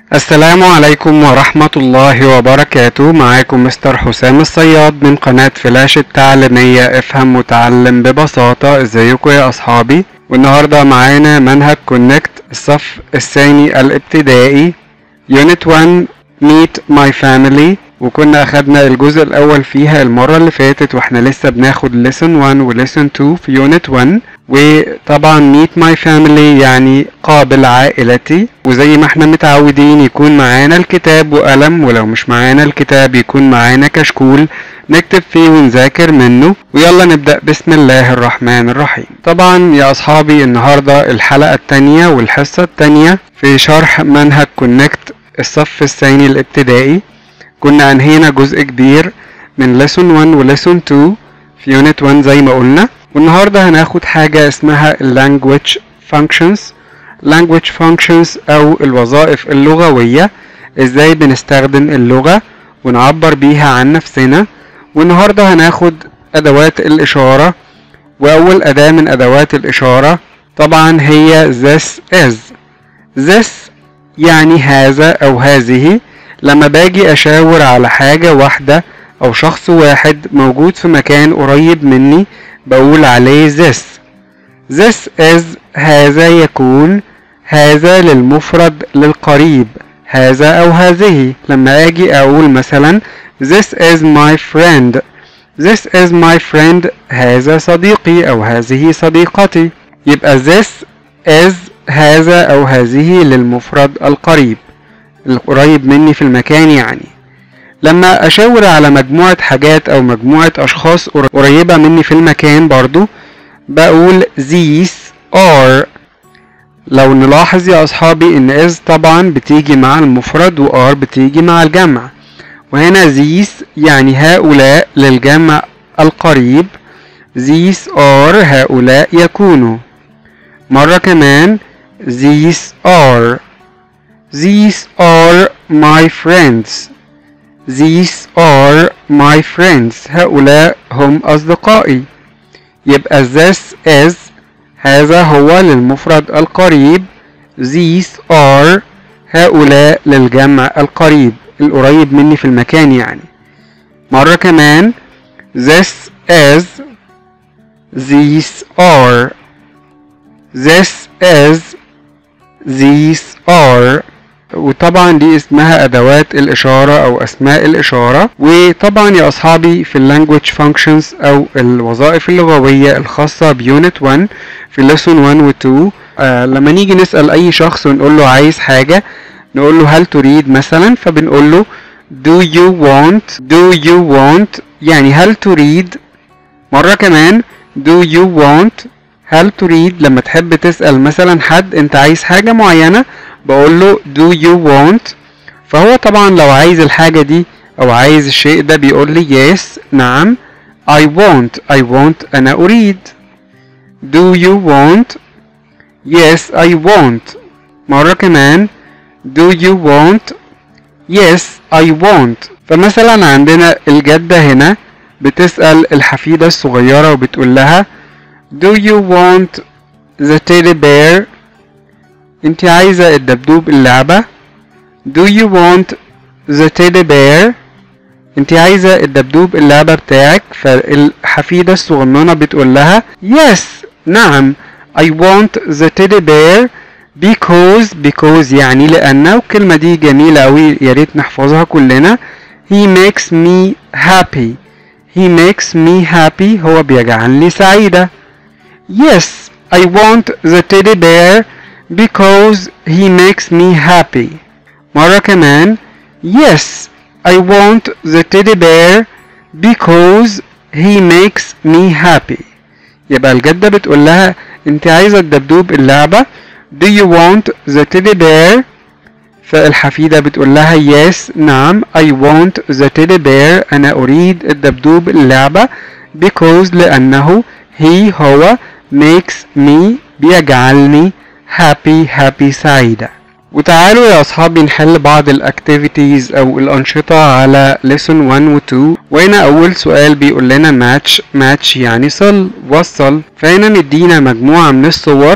السلام عليكم ورحمة الله وبركاته معاكم مستر حسام الصياد من قناة فلاش التعليمية افهم وتعلم ببساطة ازيكم يا اصحابي والنهاردة معانا منهج كونكت الصف الثاني الابتدائي يونت 1 ميت ماي فاميلي وكنا اخدنا الجزء الاول فيها المرة اللي فاتت واحنا لسه بناخد lesson 1 و lesson 2 في يونت 1 وطبعا ميت ماي فاميلي يعني قابل عائلتي وزي ما احنا متعودين يكون معانا الكتاب وقلم ولو مش معانا الكتاب يكون معانا كشكول نكتب فيه ونذاكر منه ويلا نبدأ بسم الله الرحمن الرحيم طبعا يا أصحابي النهاردة الحلقة التانية والحصة التانية في شرح منهج كونكت الصف الثاني الابتدائي كنا أنهينا جزء كبير من lesson 1 و lesson 2 في يونت 1 زي ما قلنا والنهاردة هناخد حاجة اسمها language functions language functions أو الوظائف اللغوية ازاي بنستخدم اللغة ونعبر بيها عن نفسنا والنهاردة هناخد أدوات الإشارة وأول أداة من أدوات الإشارة طبعا هي this is this يعني هذا أو هذه لما باجي أشاور على حاجة واحدة أو شخص واحد موجود في مكان قريب مني بقول عليه this this is هذا يكون هذا للمفرد للقريب هذا أو هذه لما أجي أقول مثلا this is my friend this is my friend هذا صديقي أو هذه صديقتي يبقى this is هذا أو هذه للمفرد القريب القريب مني في المكان يعني لما أشاور على مجموعة حاجات أو مجموعة أشخاص قريبة مني في المكان برضو بقول these are لو نلاحظ يا أصحابي إن is طبعا بتيجي مع المفرد و are بتيجي مع الجمع وهنا these يعني هؤلاء للجمع القريب these are هؤلاء يكونوا مرة كمان these are these are my friends these are my friends هؤلاء هم أصدقائي يبقى this is هذا هو للمفرد القريب these are هؤلاء للجمع القريب القريب مني في المكان يعني مرة كمان this is these are this is these are وطبعا دي اسمها ادوات الاشاره او اسماء الاشاره وطبعا يا اصحابي في اللانجوج فانكشنز او الوظائف اللغويه الخاصه بيونت 1 في lesson 1 و 2 آه لما نيجي نسال اي شخص ونقول له عايز حاجه نقول له هل تريد مثلا فبنقول له do you want do you want يعني هل تريد مره كمان do you want هل تريد لما تحب تسال مثلا حد انت عايز حاجه معينه بقول له do you want فهو طبعا لو عايز الحاجة دي أو عايز الشيء ده بيقول لي yes نعم I want I want أنا أريد do you want yes I want مرة كمان do you want yes I want فمثلا عندنا الجدة هنا بتسأل الحفيدة الصغيرة وبتقول لها do you want the teddy bear انت عايزة الدبدوب اللعبة do you want the teddy bear انت عايزة الدبدوب اللعبة بتاعك فالحفيدة الصغننة بتقول لها yes نعم I want the teddy bear because because يعني لأن والكلمة دي جميلة أوي يا ريت نحفظها كلنا he makes me happy he makes me happy هو بيجعلني سعيدة yes I want the teddy bear because he makes me happy مرة كمان yes I want the teddy bear because he makes me happy يبقى الجدة بتقول لها انت عايزة الدبدوب اللعبة do you want the teddy bear فالحفيدة بتقول لها yes نعم I want the teddy bear أنا أريد الدبدوب اللعبة because لأنه he هو makes me بيجعلني happy happy سعيدة وتعالوا يا أصحابي نحل بعض الأكتيفيتيز أو الأنشطة على lesson 1 و 2 وهنا أول سؤال بيقول لنا match match يعني صل وصل فهنا مدينا مجموعة من الصور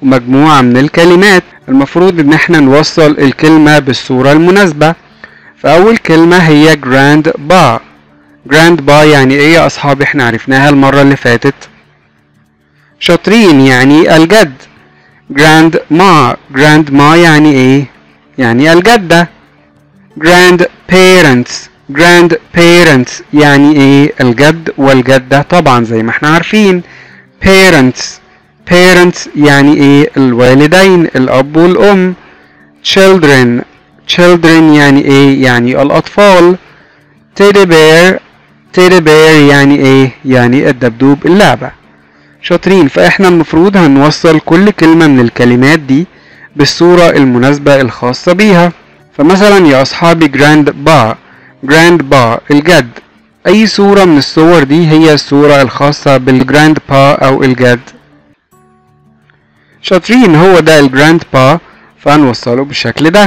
مجموعة من الكلمات المفروض ان احنا نوصل الكلمة بالصورة المناسبة فأول كلمة هي جراند با جراند با يعني ايه يا اصحابي احنا عرفناها المرة اللي فاتت شاطرين يعني الجد جراند ما جراند ما يعني ايه يعني الجدة جراند parents جراند parents يعني ايه الجد والجدة طبعا زي ما احنا عارفين parents parents يعني ايه الوالدين الاب والام children children يعني ايه يعني الاطفال teddy bear teddy bear يعني ايه يعني الدبدوب اللعبة شاطرين فاحنا المفروض هنوصل كل كلمة من الكلمات دي بالصورة المناسبة الخاصة بيها فمثلا يا اصحابي جراند با جراند با الجد اي صورة من الصور دي هي الصورة الخاصة بالجراند با او الجد شاطرين هو ده الجراند با فهنوصله بالشكل ده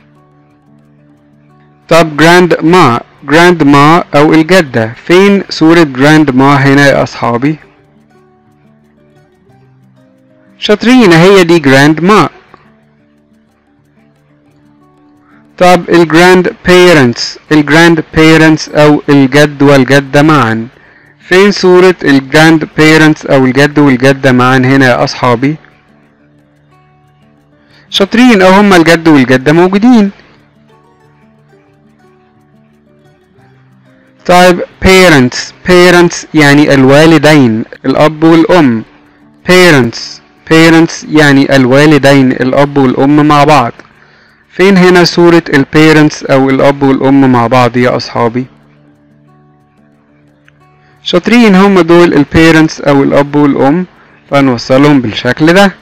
طب جراند ما جراند ما او الجدة فين صورة جراند ما هنا يا اصحابي شاطرين هي دي جراند ما طب الجراند بيرنتس الجراند بيرنتس او الجد والجدة معا فين صورة الجراند بيرنتس او الجد والجدة معا هنا يا اصحابي شاطرين او هما الجد والجدة موجودين طيب parents parents يعني الوالدين الأب والأم parents parents يعني الوالدين الأب والأم مع بعض فين هنا صورة ال parents أو الأب والأم مع بعض يا أصحابي شاطرين هم دول ال parents أو الأب والأم فنوصلهم بالشكل ده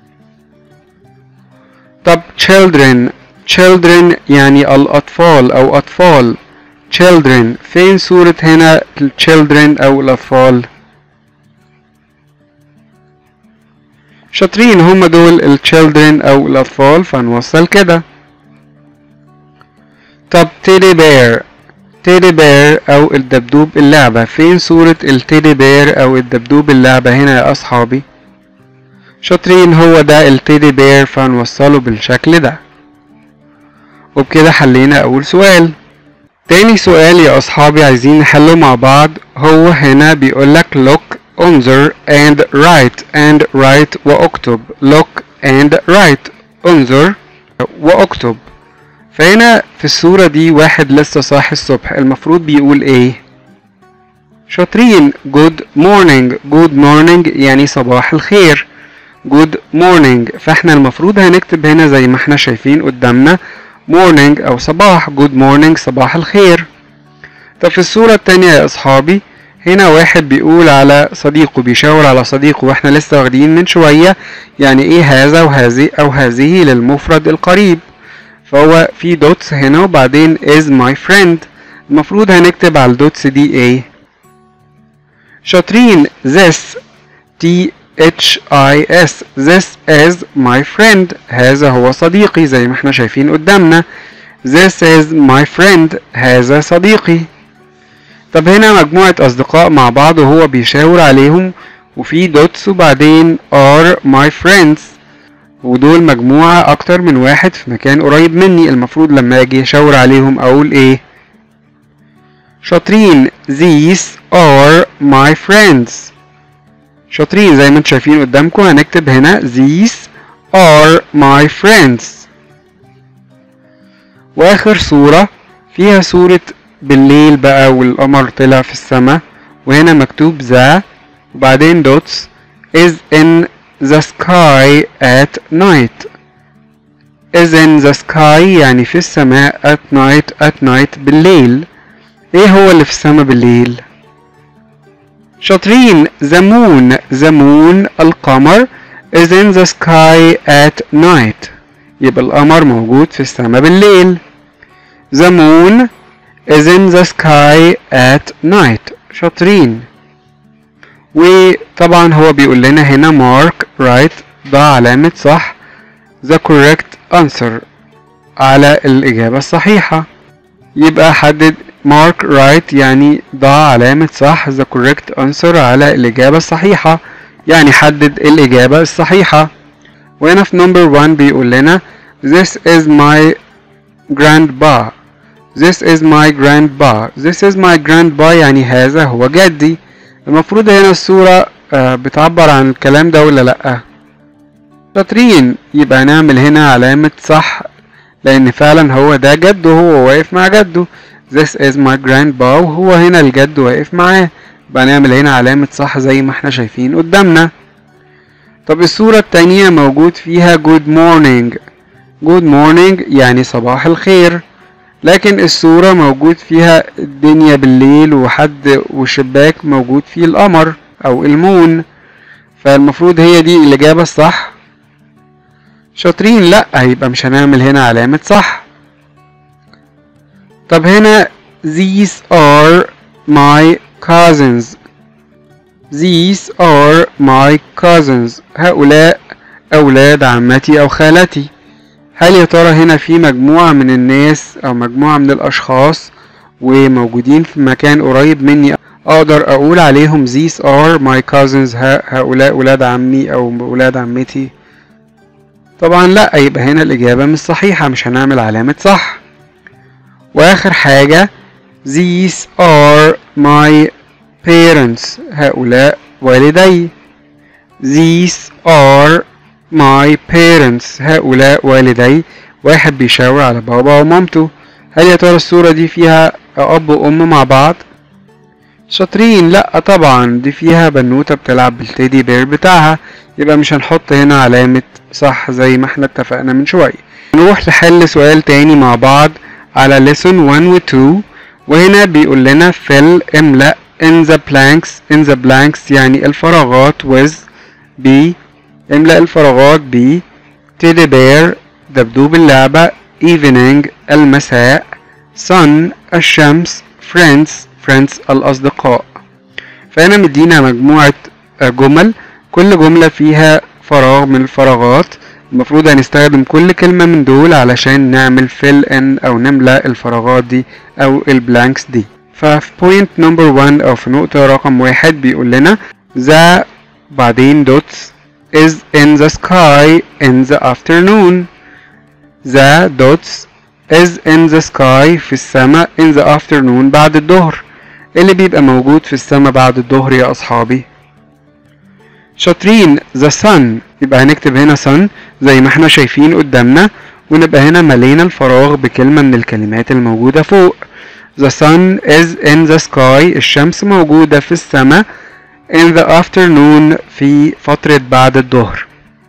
طب children children يعني الأطفال أو أطفال children فين صورة هنا children أو الأطفال شاطرين هم دول ال children أو الأطفال فنوصل كده طب teddy bear teddy bear أو الدبدوب اللعبة فين صورة ال teddy bear أو الدبدوب اللعبة هنا يا أصحابي شاطرين هو ده ال teddy bear فنوصله بالشكل ده وبكده حلينا أول سؤال تاني سؤال يا أصحابي عايزين نحله مع بعض هو هنا بيقولك look انظر and write and write واكتب look and write انظر واكتب فهنا في الصورة دي واحد لسه صاحي الصبح المفروض بيقول ايه شاطرين good morning good morning يعني صباح الخير good morning فاحنا المفروض هنكتب هنا زي ما احنا شايفين قدامنا morning أو صباح good morning صباح الخير طب في الصورة التانية يا أصحابي هنا واحد بيقول على صديقه بيشاور على صديقه واحنا لسه واخدين من شوية يعني ايه هذا وهذه أو هذه للمفرد القريب فهو في دوتس هنا وبعدين is my friend المفروض هنكتب على الدوتس دي ايه شاطرين this T H I S This is my friend هذا هو صديقي زي ما احنا شايفين قدامنا This is my friend هذا صديقي طب هنا مجموعة أصدقاء مع بعض وهو بيشاور عليهم وفي دوتس وبعدين are my friends ودول مجموعة أكتر من واحد في مكان قريب مني المفروض لما أجي أشاور عليهم أقول إيه شاطرين these are my friends شاطرين زي ما انتم شايفين قدامكم هنكتب هنا these are my friends واخر صورة فيها صورة بالليل بقى والقمر طلع في السماء وهنا مكتوب ذا وبعدين دوتس is in the sky at night is in the sky يعني في السماء at night at night بالليل ايه هو اللي في السماء بالليل شاطرين the moon the moon القمر is in the sky at night يبقى القمر موجود في السماء بالليل the moon is in the sky at night شاطرين وطبعا هو بيقول لنا هنا mark right ضع علامة صح the correct answer على الإجابة الصحيحة يبقى حدد mark right يعني ضع علامة صح the correct answer على الإجابة الصحيحة يعني حدد الإجابة الصحيحة وهنا في نمبر 1 بيقول لنا This is my grandpa This is my grandpa This is my grandpa يعني هذا هو جدي المفروض هنا الصورة آه، بتعبر عن الكلام ده ولا لأ شاطرين يبقى نعمل هنا علامة صح لأن فعلا هو ده جده هو واقف مع جده This is my grandpa وهو هنا الجد واقف معاه يبقى نعمل هنا علامة صح زي ما احنا شايفين قدامنا طب الصورة التانية موجود فيها good morning good morning يعني صباح الخير لكن الصورة موجود فيها الدنيا بالليل وحد وشباك موجود فيه القمر أو المون فالمفروض هي دي الإجابة الصح شاطرين لأ يبقى مش هنعمل هنا علامة صح طب هنا these are my cousins these are my cousins هؤلاء أولاد عمتي أو خالتي هل يا ترى هنا في مجموعة من الناس أو مجموعة من الأشخاص وموجودين في مكان قريب مني أقدر أقول عليهم these are my cousins هؤلاء ولاد عمي أو ولاد عمتي طبعا لا يبقى هنا الإجابة مش صحيحة مش هنعمل علامة صح وآخر حاجة these are my parents هؤلاء والدي these are my parents هؤلاء والدي واحد بيشاور على بابا ومامته هل يا ترى الصورة دي فيها أب وأم مع بعض؟ شاطرين لأ طبعا دي فيها بنوتة بتلعب بالتيدي بير بتاعها يبقى مش هنحط هنا علامة صح زي ما احنا اتفقنا من شوية نروح لحل سؤال تاني مع بعض على lesson 1 و 2 وهنا بيقول لنا fill املأ in the blanks in the blanks يعني الفراغات with ب املأ الفراغات ب teddy bear دبدوب اللعبة evening المساء sun الشمس friends friends الأصدقاء فهنا مدينا مجموعة جمل كل جملة فيها فراغ من الفراغات المفروض هنستخدم كل كلمة من دول علشان نعمل fill in أو نملأ الفراغات دي أو البلانكس دي ففي point number one أو في نقطة رقم واحد بيقول لنا the بعدين dots is in the sky in the afternoon the dots is in the sky في السماء in the afternoon بعد الظهر اللي بيبقى موجود في السماء بعد الظهر يا أصحابي شاطرين the sun يبقى هنكتب هنا sun زي ما احنا شايفين قدامنا ونبقى هنا ملينا الفراغ بكلمة من الكلمات الموجودة فوق The sun is in the sky الشمس موجودة في السماء in the afternoon في فترة بعد الظهر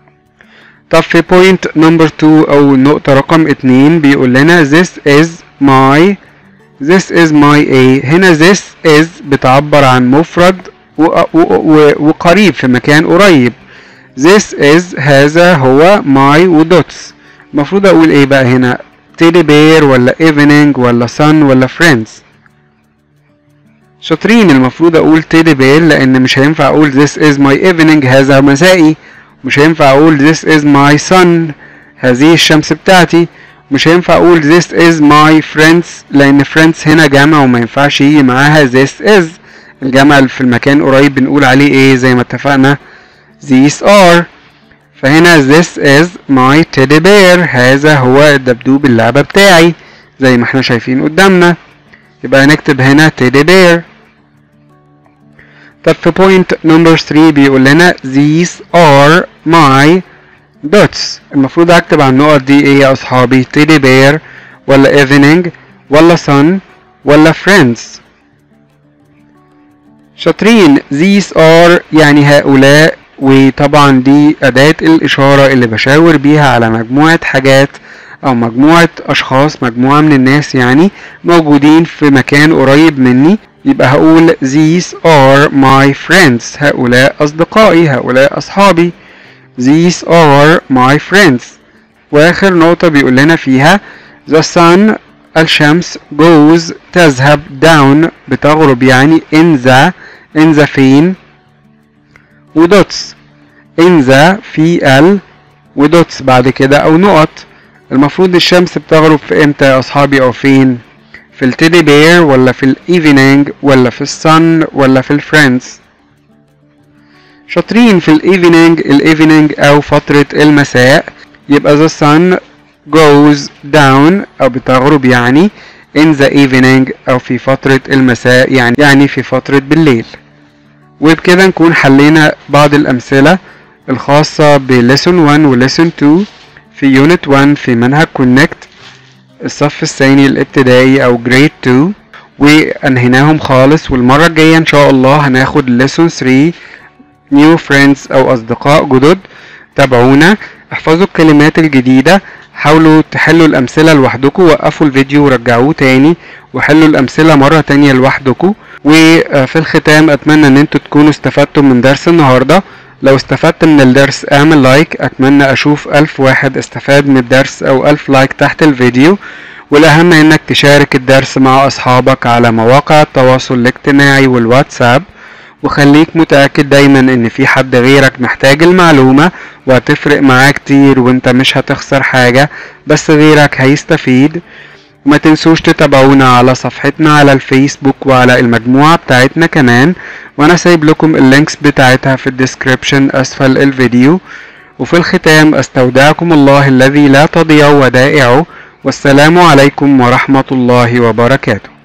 طب في point number 2 أو نقطة رقم 2 بيقول لنا this is my this is my a هنا this is بتعبر عن مفرد وقريب في مكان قريب this is هذا هو my ودوتس المفروض اقول ايه بقى هنا teddy bear ولا evening ولا sun ولا friends شاطرين المفروض اقول teddy bear لان مش هينفع اقول this is my evening هذا مسائي مش هينفع اقول this is my sun هذه الشمس بتاعتي مش هينفع اقول this is my friends لان friends هنا جمع وما ينفعش يجي معاها this is الجمع في المكان قريب بنقول عليه ايه زي ما اتفقنا these are فهنا this is my teddy bear هذا هو الدبدوب اللعبة بتاعي زي ما احنا شايفين قدامنا يبقى هنكتب هنا teddy bear طب في point number 3 بيقول لنا these are my dots المفروض اكتب على النقط دي ايه يا اصحابي teddy bear ولا evening ولا sun ولا friends شاطرين these are يعني هؤلاء وطبعا دي أداة الإشارة اللي بشاور بيها على مجموعة حاجات أو مجموعة أشخاص مجموعة من الناس يعني موجودين في مكان قريب مني يبقى هقول these are my friends هؤلاء أصدقائي هؤلاء أصحابي these are my friends وآخر نقطة بيقول لنا فيها the sun الشمس goes تذهب down بتغرب يعني in the in the فين ودوتس in the في ال ودوتس بعد كده او نقط المفروض الشمس بتغرب في امتى يا اصحابي او فين في التيدي بير ولا في الايفنينج ولا في السن ولا في الفريندز شاطرين في الايفنينج الايفنينج او فترة المساء يبقى the sun goes down او بتغرب يعني in the evening او في فترة المساء يعني يعني في فترة بالليل وبكده نكون حلينا بعض الامثلة الخاصة ب lesson 1 و lesson 2 في unit 1 في منهج connect الصف الثاني الابتدائي او grade 2 وانهيناهم خالص والمرة الجاية ان شاء الله هناخد lesson 3 new friends او اصدقاء جدد تابعونا احفظوا الكلمات الجديدة حاولوا تحلوا الامثلة لوحدكم وقفوا الفيديو ورجعوه تاني وحلوا الامثلة مرة تانية لوحدكم وفي الختام اتمنى ان انتوا تكونوا استفدتم من درس النهاردة لو استفدت من الدرس اعمل لايك اتمنى اشوف الف واحد استفاد من الدرس او الف لايك تحت الفيديو والاهم انك تشارك الدرس مع اصحابك على مواقع التواصل الاجتماعي والواتساب وخليك متأكد دايما ان في حد غيرك محتاج المعلومة وهتفرق معاه كتير وانت مش هتخسر حاجة بس غيرك هيستفيد وما تنسوش تتابعونا على صفحتنا على الفيسبوك وعلى المجموعة بتاعتنا كمان وانا سايب لكم اللينكس بتاعتها في الديسكريبشن اسفل الفيديو وفي الختام استودعكم الله الذي لا تضيع ودائعه والسلام عليكم ورحمة الله وبركاته